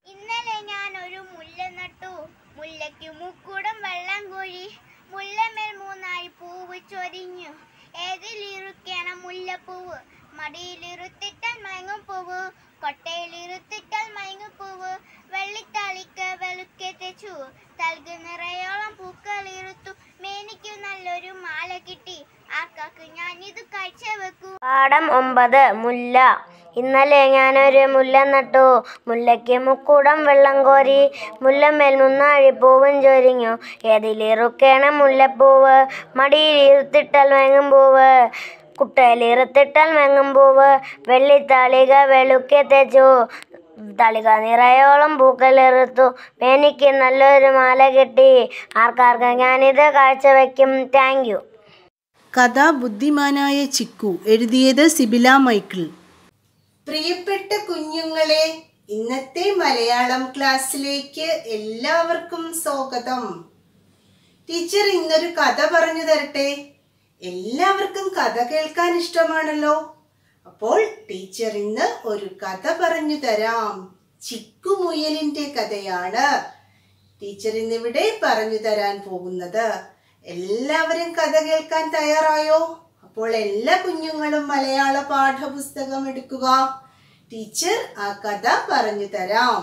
ഇന്നലെ ഞാൻ ഒരു മുല്ല നട്ടു മുല്ലയ്ക്ക് മുക്കുടം വെള്ളം കോഴി മുല്ലമേൽ മൂന്നായി പൂവ് ചൊരിഞ്ഞു ഏതിലിറുക്കണം മുല്ലപ്പൂവ് മടിയിലിറുത്തിട്ടാൽ മയങ്ങും പൂവ് കൊട്ടയിലിറുത്തിട്ടാൽ മയങ്ങും പൂവ് വെള്ളിത്താളിക്ക് വെളുക്കെ തെച്ചു തൽക് നിറയോളം പൂക്കൾ ഇറുത്തു മേനിക്ക് നല്ലൊരു മാല കിട്ടി ആക്കാക്ക് ഞാൻ ഇത് കാഴ്ച വെക്കൂ പാഠം ഒമ്പത് മുല്ല ഇന്നലെ ഞാനൊരു മുല്ല നട്ടു മുല്ലയ്ക്ക് മുക്കുടം വെള്ളം കോരി മുല്ലമേൽ മുന്നാഴി പൂവും ചൊരിഞ്ഞു ഏതിലിറുക്കേണം മുല്ലപ്പൂവ് മടിയിലിറുത്തിട്ടാൽ മയങ്ങും പൂവ് കുട്ടയിലിറുത്തിട്ടാൽ മയങ്ങും പൂവ് വെള്ളിത്താളിക വെളുക്കെ തേച്ചു തളിക നിറയോളം പൂക്കളിറുത്തു എനിക്ക് നല്ലൊരു മാല കിട്ടി ആർക്കാർക്ക് ഞാനിത് കാഴ്ചവെക്കും താങ്ക് യു കഥ ബുദ്ധിമാനായ ചിക്കു എഴുതിയത് സിബില മൈക്കിൾ പ്രിയപ്പെട്ട കുഞ്ഞുങ്ങളെ ഇന്നത്തെ മലയാളം ക്ലാസ്സിലേക്ക് എല്ലാവർക്കും സ്വാഗതം ടീച്ചർ ഇന്നൊരു കഥ പറഞ്ഞു തരട്ടെ എല്ലാവർക്കും കഥ കേൾക്കാൻ ഇഷ്ടമാണല്ലോ അപ്പോൾ ടീച്ചർ ഇന്ന് ഒരു കഥ പറഞ്ഞു തരാം ചിക്കുമുയലിന്റെ കഥയാണ് ടീച്ചർ ഇന്നിവിടെ പറഞ്ഞു തരാൻ പോകുന്നത് എല്ലാവരും കഥ കേൾക്കാൻ തയ്യാറായോ അപ്പോൾ എല്ലാ കുഞ്ഞുങ്ങളും മലയാള പാഠപുസ്തകം എടുക്കുക ടീച്ചർ ആ കഥ പറഞ്ഞു തരാം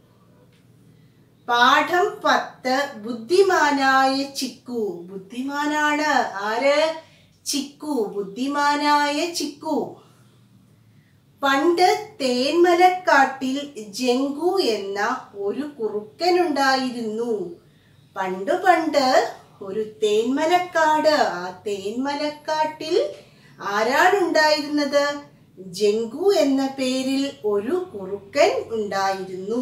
പാഠം പത്ത് ബുദ്ധിമാനായ ചിക്കു ബുദ്ധിമാനാണ് ആര് ചിക്കു ബുദ്ധിമാനായ ചിക്കു പണ്ട് തേന്മലക്കാട്ടിൽ ജങ്കു എന്ന ഒരു കുറുക്കനുണ്ടായിരുന്നു പണ്ട് പണ്ട് ഒരു തേന്മലക്കാട് ആ തേന്മലക്കാട്ടിൽ ആരാണുണ്ടായിരുന്നത് ജങ്കു എന്ന പേരിൽ ഒരു കുറുക്കൻ ഉണ്ടായിരുന്നു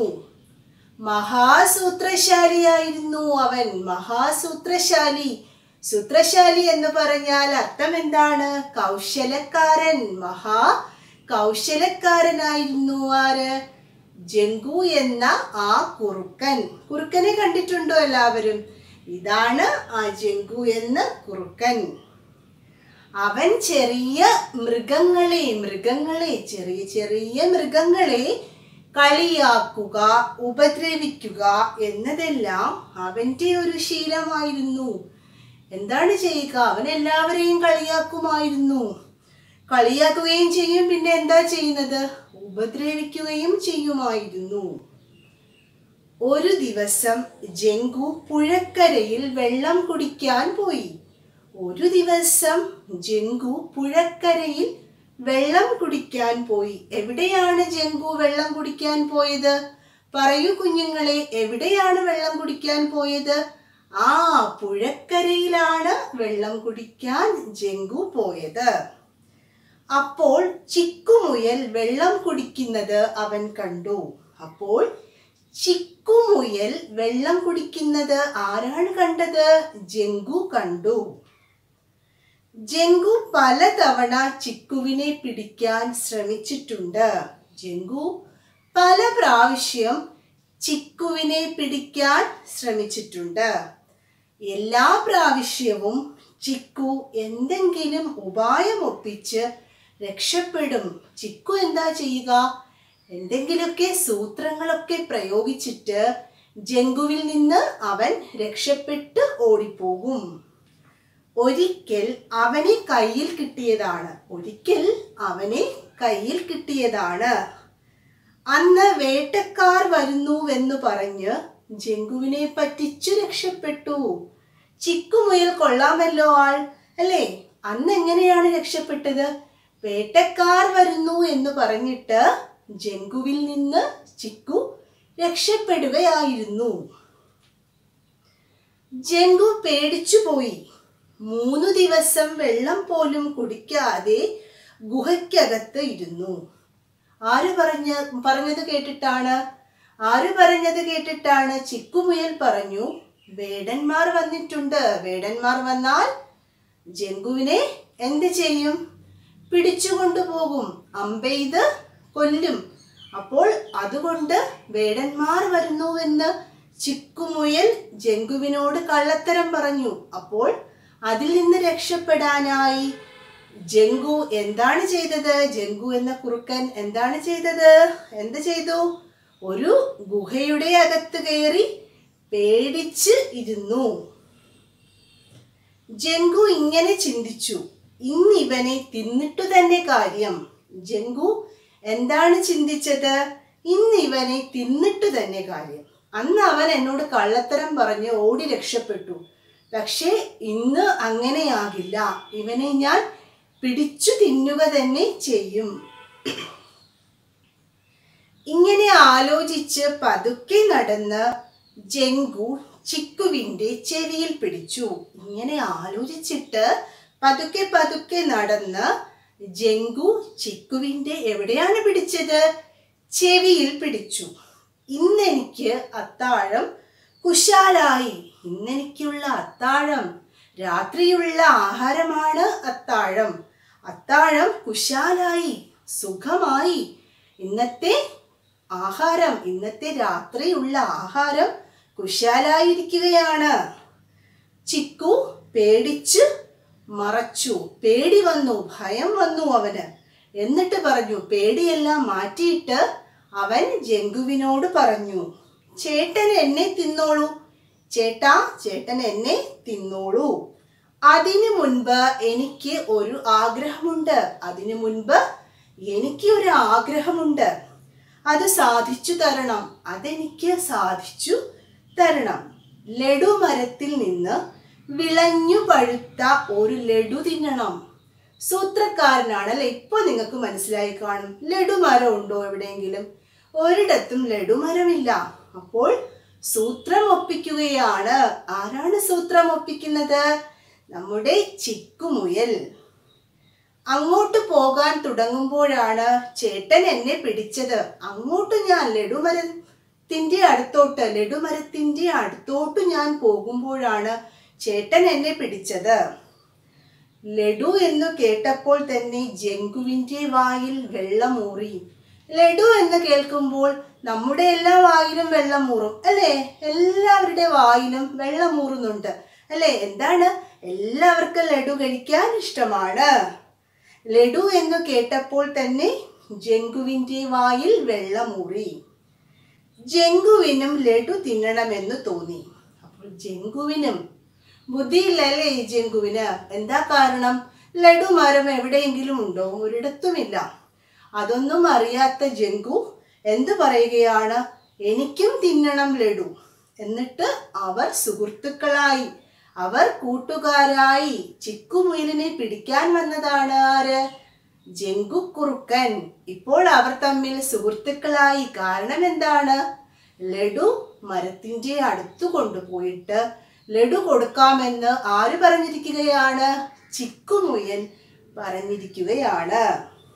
മഹാസൂത്രശാലിയായിരുന്നു അവൻ മഹാസൂത്രശാലി സൂത്രശാലി എന്ന് പറഞ്ഞാൽ അർത്ഥം എന്താണ് കൗശലക്കാരൻ മഹാ കൗശലക്കാരനായിരുന്നു ആര് ജങ്കു എന്ന ആ കുറുക്കൻ കുറുക്കനെ കണ്ടിട്ടുണ്ടോ എല്ലാവരും ഇതാണ് ആ ജങ്കു എന്ന കുറുക്കൻ അവൻ ചെറിയ മൃഗങ്ങളെ മൃഗങ്ങളെ ചെറിയ ചെറിയ മൃഗങ്ങളെ കളിയാക്കുക ഉപദ്രവിക്കുക എന്നതെല്ലാം അവന്റെ ഒരു ശീലമായിരുന്നു എന്താണ് ചെയ്യുക അവൻ എല്ലാവരെയും കളിയാക്കുമായിരുന്നു കളിയാക്കുകയും ചെയ്യും പിന്നെ എന്താ ചെയ്യുന്നത് ഉപദ്രവിക്കുകയും ചെയ്യുമായിരുന്നു ഒരു ദിവസം ജങ്കു പുഴക്കരയിൽ വെള്ളം കുടിക്കാൻ പോയി ഒരു ദിവസം ജങ്കു പുഴക്കരയിൽ വെള്ളം കുടിക്കാൻ പോയി എവിടെയാണ് ജങ്കു വെള്ളം കുടിക്കാൻ പോയത് പറയൂ കുഞ്ഞുങ്ങളെ എവിടെയാണ് വെള്ളം കുടിക്കാൻ പോയത് ആ പുഴക്കരയിലാണ് വെള്ളം കുടിക്കാൻ ജങ്കു പോയത് അപ്പോൾ ചിക്കുമുയൽ വെള്ളം കുടിക്കുന്നത് അവൻ കണ്ടു അപ്പോൾ ചിക്കുമുയൽ വെള്ളം കുടിക്കുന്നത് ആരാണ് കണ്ടത് ജങ്കു കണ്ടു ജങ്കു പലതവണ ചിക്കുവിനെ പിടിക്കാൻ ശ്രമിച്ചിട്ടുണ്ട് ജങ്കു പല പ്രാവശ്യം ചിക്കുവിനെ പിടിക്കാൻ ശ്രമിച്ചിട്ടുണ്ട് എല്ലാ പ്രാവശ്യവും ചിക്കു എന്തെങ്കിലും ഉപായം ഒപ്പിച്ച് രക്ഷപ്പെടും ചിക്കു എന്താ ചെയ്യുക എന്തെങ്കിലുമൊക്കെ സൂത്രങ്ങളൊക്കെ പ്രയോഗിച്ചിട്ട് ജങ്കുവിൽ നിന്ന് അവൻ രക്ഷപ്പെട്ട് ഓടിപ്പോകും ഒരിക്കൽ അവനെ കയ്യിൽ കിട്ടിയതാണ് ഒരിക്കൽ അവനെ കയ്യിൽ കിട്ടിയതാണ് അന്ന് വേട്ടക്കാർ വരുന്നുവെന്ന് പറഞ്ഞ് ജങ്കുവിനെ പറ്റിച്ചു രക്ഷപ്പെട്ടു ചിക്കുമുയൽ കൊള്ളാമല്ലോ ആൾ അല്ലേ അന്ന് എങ്ങനെയാണ് രക്ഷപ്പെട്ടത് വേട്ടക്കാർ വരുന്നു എന്ന് പറഞ്ഞിട്ട് ജങ്കുവിൽ നിന്ന് ചിക്കു രക്ഷപ്പെടുകയായിരുന്നു ജങ്കു പേടിച്ചുപോയി മൂന്നു ദിവസം വെള്ളം പോലും കുടിക്കാതെ ഗുഹയ്ക്കകത്ത് ഇരുന്നു ആര് പറഞ്ഞ പറഞ്ഞത് കേട്ടിട്ടാണ് ആര് പറഞ്ഞത് കേട്ടിട്ടാണ് ചിക്കുമുയൽ പറഞ്ഞു വേടന്മാർ വന്നിട്ടുണ്ട് വേടന്മാർ വന്നാൽ ജങ്കുവിനെ എന്ത് ചെയ്യും പിടിച്ചുകൊണ്ടുപോകും അമ്പെയ്ത് കൊല്ലും അപ്പോൾ അതുകൊണ്ട് വേടന്മാർ വരുന്നുവെന്ന് ചിക്കുമുയൽ ജങ്കുവിനോട് കള്ളത്തരം പറഞ്ഞു അപ്പോൾ അതിൽ നിന്ന് രക്ഷപ്പെടാനായി ജങ്കു എന്താണ് ചെയ്തത് ജങ്കു എന്ന കുറുക്കൻ എന്താണ് ചെയ്തത് എന്ത് ചെയ്തു ഒരു ഗുഹയുടെ അകത്ത് കയറി പേടിച്ച് ഇരുന്നു ജങ്കു ഇങ്ങനെ ചിന്തിച്ചു ഇന്നിവനെ തിന്നിട്ടു തന്നെ കാര്യം ജങ്കു എന്താണ് ചിന്തിച്ചത് ഇന്നിവനെ തിന്നിട്ടു തന്നെ കാര്യം അന്ന് അവൻ എന്നോട് കള്ളത്തരം പറഞ്ഞ് ഓടി രക്ഷപ്പെട്ടു പക്ഷേ ഇന്ന് അങ്ങനെയാകില്ല ഇവനെ ഞാൻ പിടിച്ചു തിന്നുക തന്നെ ചെയ്യും ഇങ്ങനെ ആലോചിച്ച് പതുക്കെ നടന്ന് ജങ്കു ചിക്കുവിന്റെ ചെവിയിൽ പിടിച്ചു ഇങ്ങനെ ആലോചിച്ചിട്ട് പതുക്കെ പതുക്കെ നടന്ന് ജങ്കു ചിക്കുവിന്റെ എവിടെയാണ് പിടിച്ചത് ചെവിയിൽ പിടിച്ചു ഇന്നെനിക്ക് അത്താഴം കുശാലായി ഇന്നെനിക്കുള്ള അത്താഴം രാത്രിയുള്ള ആഹാരമാണ് അത്താഴം അത്താഴം കുശാലായി സുഖമായി ഇന്നത്തെ ആഹാരം ഇന്നത്തെ രാത്രിയുള്ള ആഹാരം കുശാലായിരിക്കുകയാണ് ചിക്കു പേടിച്ച് മറച്ചു പേടി വന്നു ഭയം വന്നു അവന് എന്നിട്ട് പറഞ്ഞു പേടിയെല്ലാം മാറ്റിയിട്ട് അവൻ ജങ്കുവിനോട് പറഞ്ഞു ചേട്ടൻ എന്നെ തിന്നോളൂ ചേട്ടാ ചേട്ടൻ എന്നെ തിന്നോളൂ അതിനു മുൻപ് എനിക്ക് ഒരു ആഗ്രഹമുണ്ട് അതിനു മുൻപ് എനിക്ക് ഒരു ആഗ്രഹമുണ്ട് അത് സാധിച്ചു തരണം അതെനിക്ക് സാധിച്ചു തരണം ലഡു മരത്തിൽ നിന്ന് വിളഞ്ഞു പഴുത്ത ഒരു ലഡു തിന്നണം സൂത്രക്കാരനാണ് അല്ലെ ഇപ്പൊ നിങ്ങൾക്ക് മനസ്സിലായി കാണും ലഡു മരം ഉണ്ടോ എവിടെയെങ്കിലും ഒരിടത്തും ലഡു മരമില്ല അപ്പോൾ സൂത്രം ഒപ്പിക്കുകയാണ് ആരാണ് സൂത്രം ഒപ്പിക്കുന്നത് നമ്മുടെ ചിക്കുമുയൽ അങ്ങോട്ട് പോകാൻ തുടങ്ങുമ്പോഴാണ് ചേട്ടൻ എന്നെ പിടിച്ചത് അങ്ങോട്ട് ഞാൻ ലഡുമരത്തിന്റെ അടുത്തോട്ട് ലഡുമരത്തിന്റെ അടുത്തോട്ട് ഞാൻ പോകുമ്പോഴാണ് ചേട്ടൻ എന്നെ പിടിച്ചത് ലഡു എന്ന് കേട്ടപ്പോൾ തന്നെ ജങ്കുവിന്റെ വായിൽ വെള്ളമൂറി ലഡു എന്ന് കേൾക്കുമ്പോൾ നമ്മുടെ എല്ലാ വായിലും വെള്ളമൂറും അല്ലേ എല്ലാവരുടെ വായിലും വെള്ളമൂറുന്നുണ്ട് അല്ലേ എന്താണ് എല്ലാവർക്കും ലഡു കഴിക്കാൻ ഇഷ്ടമാണ് ലഡു എന്ന് കേട്ടപ്പോൾ തന്നെ ജങ്കുവിന്റെ വായിൽ വെള്ളമൂറി ജങ്കുവിനും ലഡു തിന്നണമെന്ന് തോന്നി അപ്പോൾ ജങ്കുവിനും ബുദ്ധിയില്ലല്ലേ ഈ ജങ്കുവിന് എന്താ കാരണം ലഡു മരം എവിടെയെങ്കിലും ഉണ്ടോ ഒരിടത്തുമില്ല അതൊന്നും അറിയാത്ത ജങ്കു എന്തു പറയുകയാണ് എനിക്കും തിന്നണം ലഡു എന്നിട്ട് അവർ സുഹൃത്തുക്കളായി അവർ കൂട്ടുകാരായി ചിക്കുമുയലിനെ പിടിക്കാൻ വന്നതാണ് ആര് ജങ്കുക്കുറുക്കൻ ഇപ്പോൾ അവർ തമ്മിൽ സുഹൃത്തുക്കളായി കാരണം എന്താണ് ലഡു മരത്തിന്റെ അടുത്ത് കൊണ്ടുപോയിട്ട് ലഡു കൊടുക്കാമെന്ന് ആര് പറഞ്ഞിരിക്കുകയാണ് ചിക്കുമുയൽ പറഞ്ഞിരിക്കുകയാണ്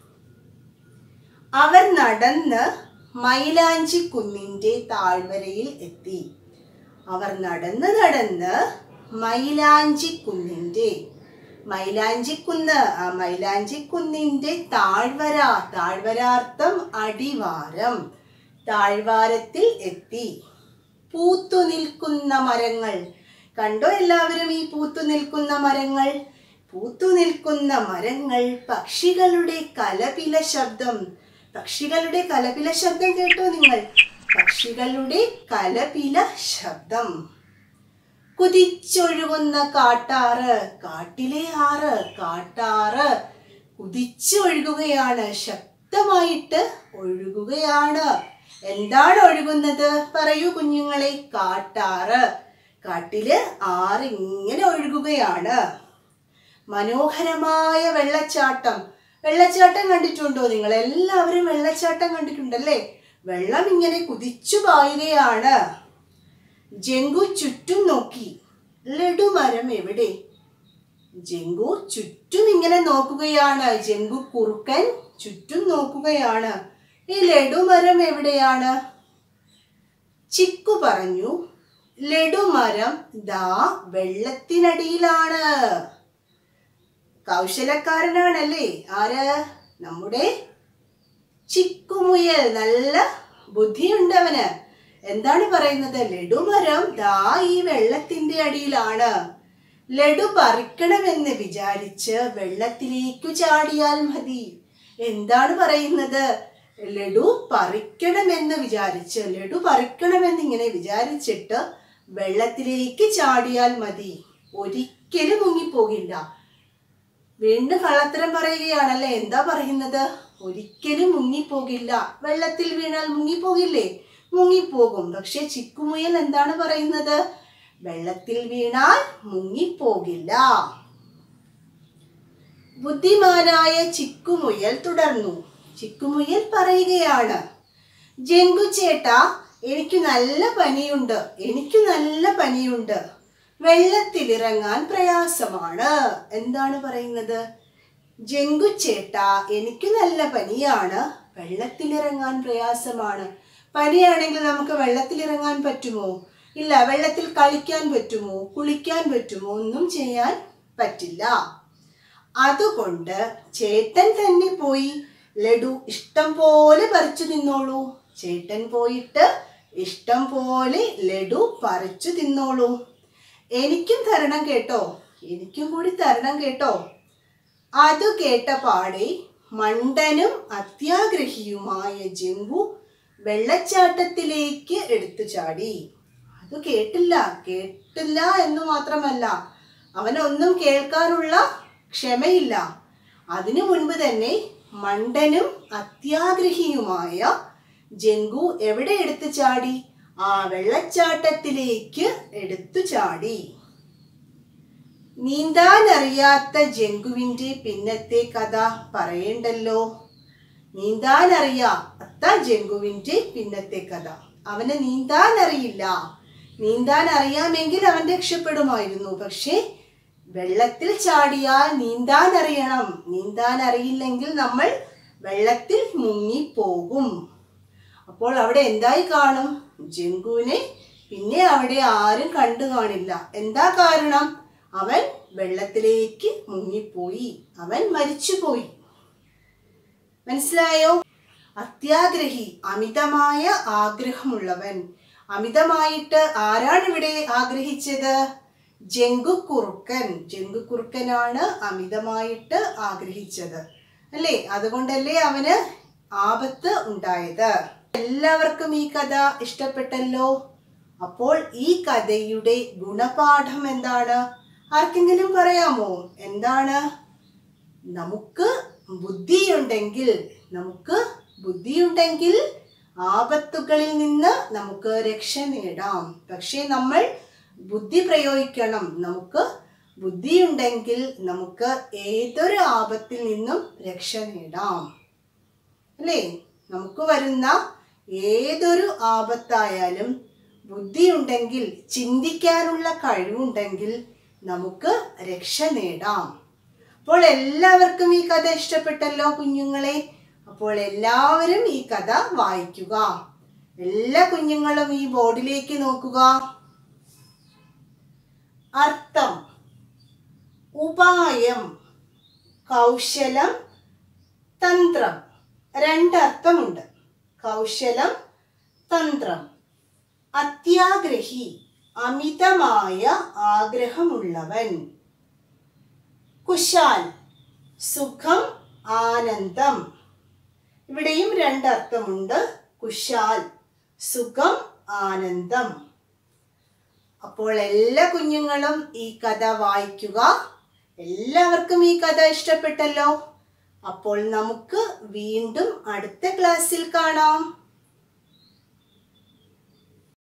അവർ നടന്ന് മൈലാഞ്ചി കുന്നിന്റെ താഴ്വരയിൽ എത്തി അവർ നടന്ന് നടന്ന് മൈലാഞ്ചി കുന്നിന്റെ മൈലാഞ്ചി കുന്ന് ആ മൈലാഞ്ചി കുന്നിന്റെ താഴ്വര താഴ്വരാർത്ഥം അടിവാരം താഴ്വാരത്തിൽ എത്തി പൂത്തു നിൽക്കുന്ന മരങ്ങൾ കണ്ടോ എല്ലാവരും ഈ പൂത്തു നിൽക്കുന്ന മരങ്ങൾ പൂത്തു നിൽക്കുന്ന മരങ്ങൾ പക്ഷികളുടെ കലപില ശബ്ദം പക്ഷികളുടെ കലപില ശബ്ദം കേട്ടോ നിങ്ങൾ പക്ഷികളുടെ കലപില ശബ്ദം കുതിച്ചൊഴുകുന്ന കാട്ടാറ് കാട്ടിലെ ആറ് കാട്ടാറ് കുതിച്ചൊഴുകുകയാണ് ശക്തമായിട്ട് ഒഴുകുകയാണ് എന്താണ് ഒഴുകുന്നത് പറയൂ കുഞ്ഞുങ്ങളെ കാട്ടാറ് കാട്ടില് ആറ് ഇങ്ങനെ ഒഴുകുകയാണ് മനോഹരമായ വെള്ളച്ചാട്ടം വെള്ളച്ചാട്ടം കണ്ടിട്ടുണ്ടോ നിങ്ങൾ എല്ലാവരും വെള്ളച്ചാട്ടം കണ്ടിട്ടുണ്ടല്ലേ വെള്ളം ഇങ്ങനെ കുതിച്ചു പായുകയാണ് ജങ്കു ചുറ്റും നോക്കി ലഡുമരം എവിടെ ജങ്കു ചുറ്റും ഇങ്ങനെ നോക്കുകയാണ് ജങ്കു കുറുക്കൻ ചുറ്റും നോക്കുകയാണ് ഈ ലഡുമരം എവിടെയാണ് ചിക്കു പറഞ്ഞു ലഡുമരം ദാ വെള്ളത്തിനടിയിലാണ് കൗശലക്കാരനാണല്ലേ ആര് നമ്മുടെ ചിക്കുമുയൽ നല്ല ബുദ്ധിയുണ്ട് അവന് എന്താണ് പറയുന്നത് ലഡുമരം ദാ ഈ വെള്ളത്തിന്റെ അടിയിലാണ് ലഡു പറിക്കണമെന്ന് വിചാരിച്ച് വെള്ളത്തിലേക്കു ചാടിയാൽ മതി എന്താണ് പറയുന്നത് ലഡു പറിക്കണമെന്ന് വിചാരിച്ച് ലഡു പറിക്കണമെന്ന് ഇങ്ങനെ വിചാരിച്ചിട്ട് വെള്ളത്തിലേക്ക് ചാടിയാൽ മതി ഒരിക്കലും മുങ്ങിപ്പോകില്ല വീണ്ടും കള്ളത്തരം പറയുകയാണല്ലേ എന്താ പറയുന്നത് ഒരിക്കലും മുങ്ങിപ്പോകില്ല വെള്ളത്തിൽ വീണാൽ മുങ്ങിപ്പോകില്ലേ മുങ്ങിപ്പോകും പക്ഷെ ചിക്കുമുയൽ എന്താണ് പറയുന്നത് വെള്ളത്തിൽ വീണാൽ മുങ്ങിപ്പോകില്ല ബുദ്ധിമാനായ ചിക്കുമുയൽ തുടർന്നു ചിക്കുമുയൽ പറയുകയാണ് ജങ്കു ചേട്ടാ എനിക്ക് നല്ല പനിയുണ്ട് എനിക്ക് നല്ല പനിയുണ്ട് വെള്ളത്തിലിറങ്ങാൻ പ്രയാസമാണ് എന്താണ് പറയുന്നത് ജങ്കു ചേട്ടാ എനിക്ക് നല്ല പനിയാണ് വെള്ളത്തിലിറങ്ങാൻ പ്രയാസമാണ് പനിയാണെങ്കിൽ നമുക്ക് വെള്ളത്തിലിറങ്ങാൻ പറ്റുമോ ഇല്ല വെള്ളത്തിൽ കളിക്കാൻ പറ്റുമോ കുളിക്കാൻ പറ്റുമോ ഒന്നും ചെയ്യാൻ പറ്റില്ല അതുകൊണ്ട് ചേട്ടൻ തന്നെ പോയി ലഡു ഇഷ്ടം പോലെ പറിച്ചു തിന്നോളൂ ചേട്ടൻ പോയിട്ട് ഇഷ്ടം പോലെ ലഡു പറിച്ചു തിന്നോളൂ എനിക്കും തരണം കേട്ടോ എനിക്കും കൂടി തരണം കേട്ടോ അതു കേട്ട പാടെ മണ്ടനും അത്യാഗ്രഹിയുമായ ജംബു വെള്ളച്ചാട്ടത്തിലേക്ക് എടുത്തു ചാടി അത് കേട്ടില്ല കേട്ടില്ല എന്ന് മാത്രമല്ല അവനൊന്നും കേൾക്കാനുള്ള ക്ഷമയില്ല അതിനു മുൻപ് തന്നെ മണ്ടനും അത്യാഗ്രഹിയുമായ ജങ്കു എവിടെ എടുത്തു ചാടി ആ വെള്ളച്ചാട്ടത്തിലേക്ക് എടുത്തു ചാടി നീന്താൻ അറിയാത്ത ജങ്കുവിന്റെ പിന്നത്തെ കഥ പറയണ്ടല്ലോ നീന്താൻ അറിയാത്ത ജങ്കുവിന്റെ പിന്നത്തെ കഥ അവന് നീന്താൻ അറിയില്ല നീന്താൻ അറിയാമെങ്കിൽ അവൻ രക്ഷപ്പെടുമായിരുന്നു പക്ഷേ വെള്ളത്തിൽ ചാടിയാൽ നീന്താൻ അറിയണം നീന്താൻ അറിയില്ലെങ്കിൽ നമ്മൾ വെള്ളത്തിൽ മുങ്ങിപ്പോകും അപ്പോൾ അവിടെ എന്തായി കാണും ജങ്കുവിനെ പിന്നെ അവിടെ ആരും കണ്ടു കാണില്ല എന്താ കാരണം അവൻ വെള്ളത്തിലേക്ക് മുങ്ങിപ്പോയി അവൻ മരിച്ചുപോയി മനസ്സിലായോ അത്യാഗ്രഹി അമിതമായ ആഗ്രഹമുള്ളവൻ അമിതമായിട്ട് ആരാണ് ഇവിടെ ആഗ്രഹിച്ചത് ജങ്കുക്കുറുക്കൻ ജങ്കുക്കുറുക്കനാണ് അമിതമായിട്ട് ആഗ്രഹിച്ചത് അല്ലേ അതുകൊണ്ടല്ലേ അവന് ആപത്ത് ഉണ്ടായത് എല്ലാവർക്കും ഈ കഥ ഇഷ്ടപ്പെട്ടല്ലോ അപ്പോൾ ഈ കഥയുടെ ഗുണപാഠം എന്താണ് ആർക്കെങ്കിലും പറയാമോ എന്താണ് നമുക്ക് ബുദ്ധിയുണ്ടെങ്കിൽ നമുക്ക് ബുദ്ധിയുണ്ടെങ്കിൽ ആപത്തുകളിൽ നിന്ന് നമുക്ക് രക്ഷ നേടാം പക്ഷേ നമ്മൾ ബുദ്ധി പ്രയോഗിക്കണം നമുക്ക് ബുദ്ധിയുണ്ടെങ്കിൽ നമുക്ക് ഏതൊരു ആപത്തിൽ നിന്നും രക്ഷ നേടാം അല്ലേ നമുക്ക് വരുന്ന ഏതൊരു ആപത്തായാലും ബുദ്ധിയുണ്ടെങ്കിൽ ചിന്തിക്കാനുള്ള കഴിവുണ്ടെങ്കിൽ നമുക്ക് രക്ഷ നേടാം അപ്പോൾ എല്ലാവർക്കും ഈ കഥ ഇഷ്ടപ്പെട്ടല്ലോ കുഞ്ഞുങ്ങളെ അപ്പോൾ എല്ലാവരും ഈ കഥ വായിക്കുക എല്ലാ കുഞ്ഞുങ്ങളും ഈ ബോർഡിലേക്ക് നോക്കുക അർത്ഥം ഉപായം കൗശലം തന്ത്രം രണ്ടർത്ഥമുണ്ട് കൗശലം തന്ത്രം അത്യാഗ്രഹി അമിതമായ ആഗ്രഹമുള്ളവൻ കുശാൽ സുഖം ആനന്ദം ഇവിടെയും രണ്ടർത്ഥമുണ്ട് കുശാൽ സുഖം ആനന്ദം അപ്പോൾ എല്ലാ കുഞ്ഞുങ്ങളും ഈ കഥ വായിക്കുക എല്ലാവർക്കും ഈ കഥ ഇഷ്ടപ്പെട്ടല്ലോ അപ്പോൾ നമുക്ക് വീണ്ടും അടുത്ത ക്ലാസ്സിൽ കാണാം